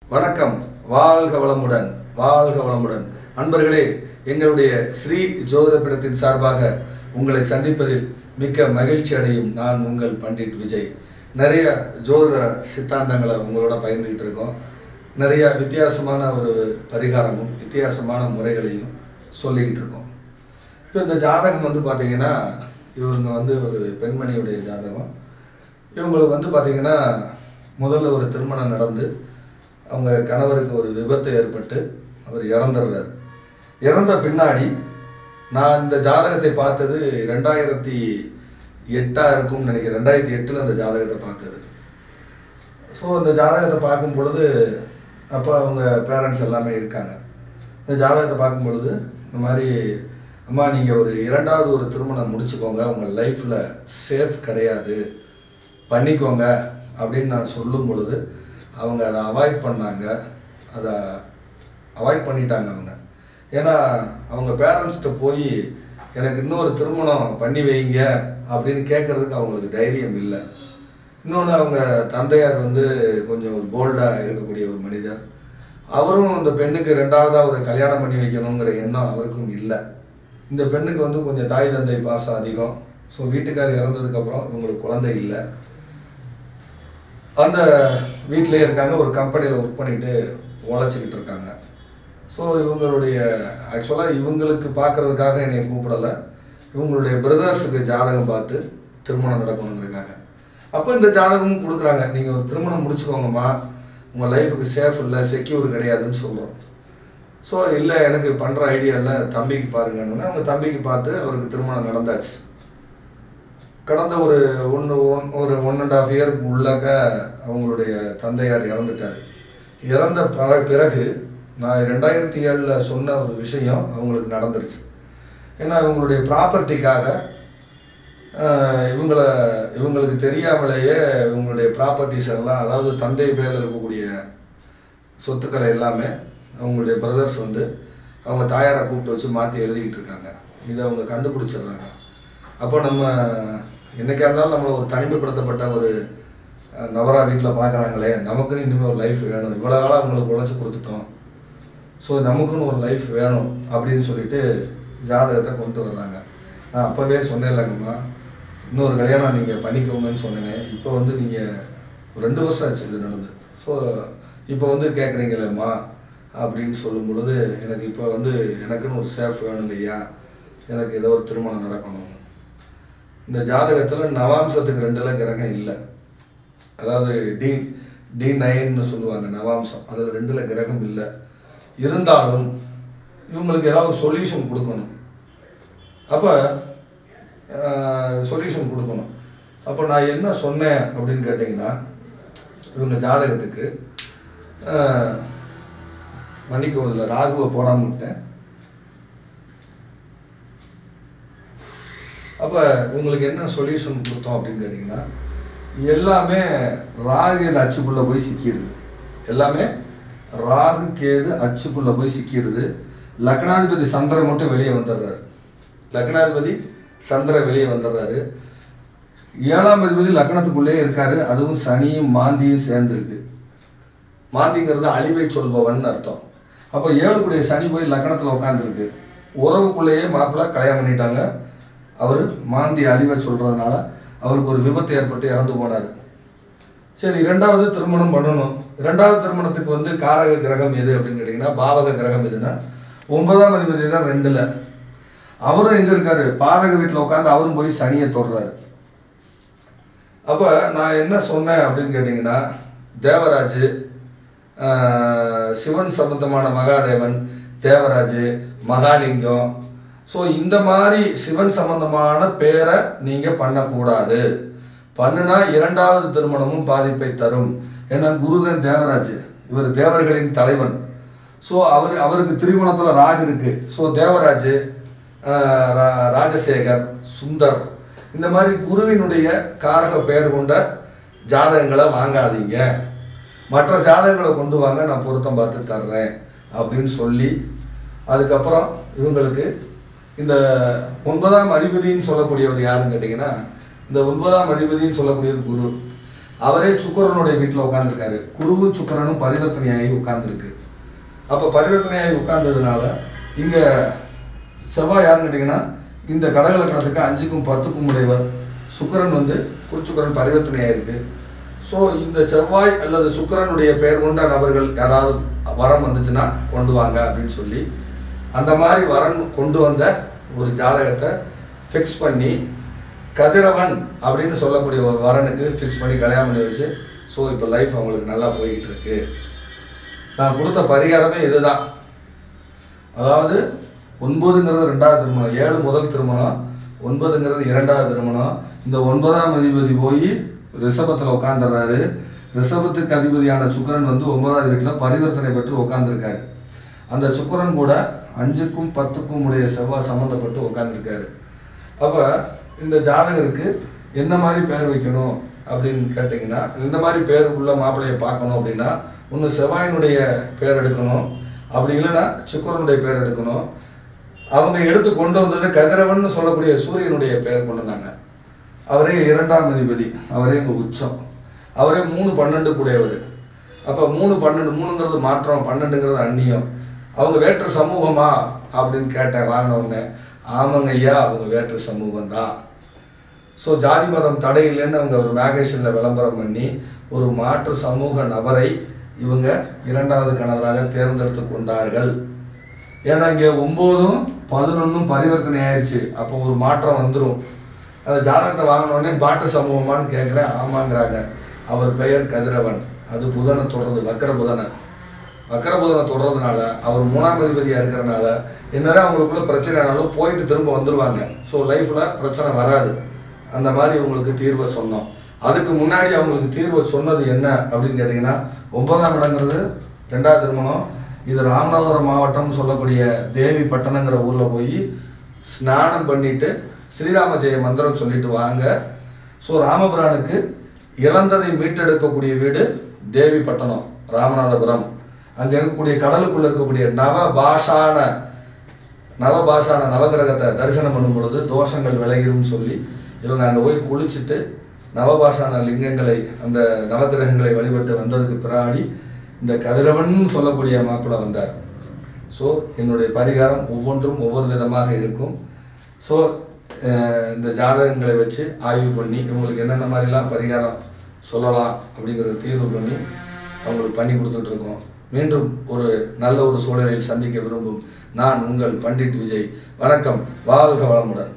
வணக்கம் வாழ்க வளமுடன் வாழ்க வளமுடன் அன்பர்களே எங்களுடைய ஸ்ரீ ஜோதிடப்பீடத்தின் சார்பாக உங்களை சந்திப்பதில் மிக்க மகிழ்ச்சி அடையும் நான் உங்கள் பண்டிட் விஜய் நிறைய ஜோதிட சித்தாந்தங்களை உங்களோட பகிர்ந்துக்கிட்டு இருக்கோம் நிறைய வித்தியாசமான ஒரு பரிகாரமும் வித்தியாசமான முறைகளையும் சொல்லிக்கிட்டு இருக்கோம் இப்போ இந்த ஜாதகம் வந்து பார்த்தீங்கன்னா இவங்க வந்து ஒரு பெண்மணியுடைய ஜாதகம் இவங்களுக்கு வந்து பார்த்தீங்கன்னா முதல்ல ஒரு திருமணம் நடந்து அவங்க கணவருக்கு ஒரு விபத்து ஏற்பட்டு அவர் இறந்துடுறார் இறந்த பின்னாடி நான் இந்த ஜாதகத்தை பார்த்தது ரெண்டாயிரத்தி எட்டாக இருக்கும்னு நினைக்கிறேன் ரெண்டாயிரத்தி எட்டில் அந்த ஜாதகத்தை பார்த்தது ஸோ இந்த ஜாதகத்தை பார்க்கும் பொழுது அப்போ அவங்க பேரண்ட்ஸ் எல்லாமே இருக்காங்க இந்த ஜாதகத்தை பார்க்கும் பொழுது இந்த மாதிரி அம்மா நீங்கள் ஒரு இரண்டாவது ஒரு திருமணம் முடிச்சுக்கோங்க உங்கள் லைஃப்பில் சேஃப் கிடையாது பண்ணிக்கோங்க அப்படின்னு நான் சொல்லும் பொழுது அவங்க அதை அவாய்ட் பண்ணாங்க அதை அவாய்ட் பண்ணிட்டாங்க அவங்க ஏன்னா அவங்க பேரண்ட்ஸ்கிட்ட போய் எனக்கு இன்னொரு திருமணம் பண்ணி வைங்க அப்படின்னு கேட்குறதுக்கு அவங்களுக்கு தைரியம் இல்லை இன்னொன்று அவங்க தந்தையார் வந்து கொஞ்சம் ஒரு போல்டாக இருக்கக்கூடிய ஒரு மனிதர் அவரும் இந்த பெண்ணுக்கு ரெண்டாவதாக ஒரு கல்யாணம் பண்ணி வைக்கணுங்கிற எண்ணம் அவருக்கும் இல்லை இந்த பெண்ணுக்கு வந்து கொஞ்சம் தாய் தந்தை பாசம் அதிகம் ஸோ வீட்டுக்கார் இறந்ததுக்கப்புறம் இவங்களுக்கு குழந்தை இல்லை அந்த வீட்டிலே இருக்காங்க ஒரு கம்பெனியில் ஒர்க் பண்ணிட்டு உழைச்சிக்கிட்டு இருக்காங்க ஸோ இவங்களுடைய ஆக்சுவலாக இவங்களுக்கு பார்க்கறதுக்காக என்னை கூப்பிடலை இவங்களுடைய பிரதர்ஸுக்கு ஜாதகம் பார்த்து திருமணம் நடக்கணுங்கிறதுக்காக அப்போ இந்த ஜாதகமும் கொடுக்குறாங்க நீங்கள் ஒரு திருமணம் முடிச்சுக்கோங்கம்மா உங்கள் லைஃபுக்கு சேஃப் இல்லை செக்யூர் கிடையாதுன்னு சொல்கிறோம் ஸோ இல்லை எனக்கு பண்ணுற ஐடியா இல்லை தம்பிக்கு பாருங்கன்னா அவங்க தம்பிக்கு பார்த்து அவருக்கு திருமணம் நடந்தாச்சு கடந்த ஒரு ஒன்று ஒரு ஒன் அண்ட் ஆஃப் இயருக்கு உள்ளாக்க அவங்களுடைய தந்தையார் இறந்துட்டார் இறந்த ப- பிறகு நான் ரெண்டாயிரத்தி ஏழில் சொன்ன ஒரு விஷயம் அவங்களுக்கு நடந்துருச்சு ஏன்னா இவங்களுடைய ப்ராப்பர்ட்டிக்காக இவங்கள இவங்களுக்கு தெரியாமலேயே இவங்களுடைய ப்ராப்பர்ட்டிஸ் எல்லாம் அதாவது தந்தை பேரில் இருக்கக்கூடிய சொத்துக்களை எல்லாமே அவங்களுடைய பிரதர்ஸ் வந்து அவங்க தாயாரை கூப்பிட்டு வச்சு மாற்றி எழுதிக்கிட்டு இருக்காங்க இதை அவங்க கண்டுபிடிச்சிடுறாங்க அப்போ நம்ம என்னைக்கா இருந்தாலும் நம்மளை ஒரு தனிமைப்படுத்தப்பட்ட ஒரு அஹ், நபரா வீட்டில் பார்க்குறாங்களே நமக்குன்னு இனிமேல் ஒரு லைஃப் வேணும் இவ்வளோ நாளாக அவங்களுக்கு உழைச்சி கொடுத்துட்டோம் ஸோ நமக்குன்னு ஒரு லைஃப் வேணும் அப்படின்னு சொல்லிட்டு ஜாதகத்தை கொண்டு வர்றாங்க நான் அப்போவே சொன்னேன்லங்கம்மா இன்னொரு கல்யாணம் நீங்கள் பண்ணிக்கோங்கன்னு சொன்னேனே இப்போ வந்து நீங்கள் ஒரு ரெண்டு வருஷம் ஆச்சு இது நடந்து ஸோ இப்போ வந்து கேட்குறீங்களேம்மா அப்படின்னு சொல்லும் பொழுது எனக்கு இப்போ வந்து எனக்குன்னு ஒரு சேஃப் வேணுங்க ஐயா எனக்கு ஏதோ ஒரு திருமணம் நடக்கணும் இந்த ஜாதகத்தில் நவாம்சத்துக்கு ரெண்டில் கிரகம் இல்லை அதாவது டி டி நைன்னு சொல்லுவாங்க நவாம்சம் அதில் ரெண்டில் கிரகம் இல்லை இருந்தாலும் இவங்களுக்கு ஏதாவது ஒரு சொல்யூஷன் கொடுக்கணும் அப்போ சொல்யூஷன் கொடுக்கணும் அப்போ நான் என்ன சொன்னேன் அப்படின்னு கேட்டிங்கன்னா இவங்க ஜாதகத்துக்கு ஆஹ், மன்னிக்கவும் இதில் ராகுவை போடாமல் விட்டேன் அப்போ உங்களுக்கு என்ன சொல்யூஷன் கொடுத்தோம் அப்படின்னு கேட்டிங்கன்னா எல்லாமே ராகு இந்த அச்சுக்குள்ளே போய் சிக்கிடுது எல்லாமே ராகு கேது அச்சுக்குள்ளே போய் சிக்கிடுது லக்னாதிபதி சந்திரன் மட்டும் வெளியே வந்துடுறாரு லக்னாதிபதி சந்திரன் வெளியே வந்துடுறாரு ஏழாம் அதிபதி லக்னத்துக்குள்ளேயே இருக்காரு அதுவும் சனியும் மாந்தியும் சேர்ந்துருக்கு மாந்திங்கிறது அழிவை சொல்பவன் அர்த்தம் அப்போ ஏழுக்குடைய சனி போய் லக்னத்தில் உட்காந்துருக்கு உறவுக்குள்ளேயே மாப்பிள்ளை கல்யாணம் பண்ணிட்டாங்க அவர் மாந்தி அழிவை சொல்கிறதுனால அவருக்கு ஒரு விபத்து ஏற்பட்டு இறந்து போனார் சரி இரண்டாவது திருமணம் பண்ணணும் இரண்டாவது திருமணத்துக்கு வந்து காரக கிரகம் எது அப்படின்னு கேட்டிங்கன்னா பாவக கிரகம் எதுன்னா ஒன்பதாம் அதிபதி தான் ரெண்டில் அவரும் எங்கே இருக்காரு பாதக வீட்டில் உட்காந்து அவரும் போய் சனியை தொடுறாரு அப்போ நான் என்ன சொன்னேன் அப்படின்னு கேட்டிங்கன்னா தேவராஜ் ஆஹ், சிவன் சம்பந்தமான மகாதேவன் தேவராஜ் மகாலிங்கம் ஸோ இந்த மாதிரி சிவன் சம்பந்தமான பேரை நீங்கள் பண்ணக்கூடாது பண்ணுனா இரண்டாவது திருமணமும் பாதிப்பை தரும் ஏன்னா குருதன் தேவராஜ் இவர் தேவர்களின் தலைவன் ஸோ அவர் அவருக்கு திரிகோணத்தில் ராகு இருக்கு ஸோ தேவராஜ் ஆஹ், ரா- ராஜசேகர் சுந்தர் இந்த மாதிரி குருவினுடைய காரக பெயர் கொண்ட ஜாதகங்களை வாங்காதீங்க மற்ற ஜாதகங்களை கொண்டு வாங்க நான் பொருத்தம் பார்த்து தர்றேன் அப்படின்னு சொல்லி அதுக்கப்புறம் இவங்களுக்கு இந்த ஒன்பதாம் அதிபதின்னு சொல்லக்கூடியவர் யாருன்னு கேட்டிங்கன்னா இந்த ஒன்பதாம் அதிபதின்னு சொல்லக்கூடியது குரு அவரே சுக்கரனுடைய வீட்டில் உட்காந்துருக்காரு குருவும் சுக்கரனும் பரிவர்த்தனையாகி உட்கார்ந்துருக்கு அப்போ பரிவர்த்தனையாகி உட்கார்ந்ததுனால இங்கே செவ்வாய் யாருன்னு கேட்டிங்கன்னா இந்த கடகலக்கணத்துக்கு அஞ்சுக்கும் பத்துக்கும் உடையவர் சுக்கிரன் வந்து குருச்சுக்கரன் பரிவர்த்தனையாக இருக்கு ஸோ இந்த செவ்வாய் அல்லது சுக்கிரனுடைய பெயர் கொண்ட நபர்கள் யாராவது வரம் வந்துச்சுன்னா கொண்டு வாங்க அப்படின்னு சொல்லி அந்த மாதிரி வரன் கொண்டு வந்த ஒரு ஜாதகத்தை ஃபிக்ஸ் பண்ணி கதிரவன் அப்படின்னு சொல்லக்கூடிய ஒரு வரனுக்கு ஃபிக்ஸ் பண்ணி கல்யாணம் பண்ணி வச்சு ஸோ இப்போ லைஃப் அவங்களுக்கு நல்லா போய்கிட்டு இருக்கு நான் கொடுத்த பரிகாரமே இதுதான் அதாவது ஒன்பதுங்கிறது ரெண்டாவது திருமணம் ஏழு முதல் திருமணம் ஒன்பதுங்கிறது இரண்டாவது திருமணம் இந்த ஒன்பதாம் அதிபதி போய் ரிஷபத்தில் உட்காந்துடுறாரு ரிஷபத்துக்கு அதிபதியான சுக்கிரன் வந்து ஒன்பதாவது வீட்டில் பரிவர்த்தனை பெற்று உட்காந்துருக்காரு அந்த சுக்கிரன் கூட அஞ்சுக்கும் பத்துக்கும் உடைய செவ்வாய் சம்மந்தப்பட்டு உட்காந்துருக்காரு அப்போ இந்த ஜாதகருக்கு என்ன மாதிரி பேர் வைக்கணும் அப்படின்னு கேட்டிங்கன்னா இந்த மாதிரி பேர் உள்ள மாப்பிள்ளையை பார்க்கணும் அப்படின்னா ஒன்று செவ்வாயினுடைய பேர் எடுக்கணும் அப்படி இல்லைன்னா சுக்கரனுடைய பேர் எடுக்கணும் அவங்க எடுத்து கொண்டு வந்தது கதிரவன் சொல்லக்கூடிய சூரியனுடைய பெயர் கொண்டு வந்தாங்க அவரே இரண்டாம் அதிபதி அவரே எங்க உச்சம் அவரே மூணு பன்னெண்டு கூடியவர் அப்போ மூணு பன்னெண்டு மூணுங்கிறது மாற்றம் பன்னெண்டுங்கிறது அந்நியம் அவங்க வேற்று சமூகமா அப்படின்னு கேட்டேன் வாங்கின உடனே ஆமாங்க ஐயா அவங்க வேற்று சமூகம் தான் ஸோ ஜாதி மதம் தடை இல்லைன்னு அவங்க ஒரு மேகசினில் விளம்பரம் பண்ணி ஒரு மாற்று சமூக நபரை இவங்க இரண்டாவது கணவராக தேர்ந்தெடுத்து கொண்டார்கள் ஏன்னா இங்கே ஒம்போதும் பதினொன்றும் பரிவர்த்தனை ஆயிடுச்சு அப்போ ஒரு மாற்றம் வந்துடும் அந்த ஜாதகத்தை வாங்கின உடனே மாற்று சமூகமான்னு கேட்குறேன் ஆமாங்கிறாங்க அவர் பெயர் கதிரவன் அது புதனை தொடர்றது வக்கர புதனை வக்கர புதனை தொடர்றதுனால அவர் மூணாம் அதிபதியாக இருக்கிறனால என்னதான் அவங்களுக்குள்ள பிரச்சனை ஆனாலும் போயிட்டு திரும்ப வந்துருவாங்க ஸோ லைஃப்பில் பிரச்சனை வராது அந்த மாதிரி உங்களுக்கு தீர்வை சொன்னோம் அதுக்கு முன்னாடி அவங்களுக்கு தீர்வை சொன்னது என்ன அப்படின்னு கேட்டிங்கன்னா ஒன்பதாம் இடங்கிறது ரெண்டாவது திருமணம் இது ராமநாதபுரம் மாவட்டம் சொல்லக்கூடிய தேவி பட்டணங்கிற ஊரில் போய் ஸ்நானம் பண்ணிட்டு ஸ்ரீராம ஜெய மந்திரம் சொல்லிட்டு வாங்க ஸோ ராமபிரானுக்கு இழந்ததை மீட்டெடுக்கக்கூடிய வீடு தேவி பட்டணம் ராமநாதபுரம் அங்கே இருக்கக்கூடிய கடலுக்குள்ள இருக்கக்கூடிய நவபாஷான நவபாஷான நவகிரகத்தை தரிசனம் பண்ணும் பொழுது தோஷங்கள் விலகிரும் சொல்லி இவங்க அங்கே போய் குளிச்சுட்டு நவபாஷான லிங்கங்களை அந்த நவகிரகங்களை வழிபட்டு வந்ததுக்கு பின்னாடி இந்த கதிரவன் சொல்லக்கூடிய மாப்பிள்ளை வந்தார் ஸோ என்னுடைய பரிகாரம் ஒவ்வொன்றும் ஒவ்வொரு விதமாக இருக்கும் ஸோ இந்த ஜாதகங்களை வச்சு ஆய்வு பண்ணி இவங்களுக்கு என்னென்ன மாதிரிலாம் பரிகாரம் சொல்லலாம் அப்படிங்கிறத தீர்வு பண்ணி அவங்களுக்கு பண்ணி கொடுத்துட்டு இருக்கோம் மீண்டும் ஒரு நல்ல ஒரு சூழலில் சந்திக்க விரும்பும் நான் உங்கள் பண்டிட் விஜய் வணக்கம் வாழ்க வளமுடன்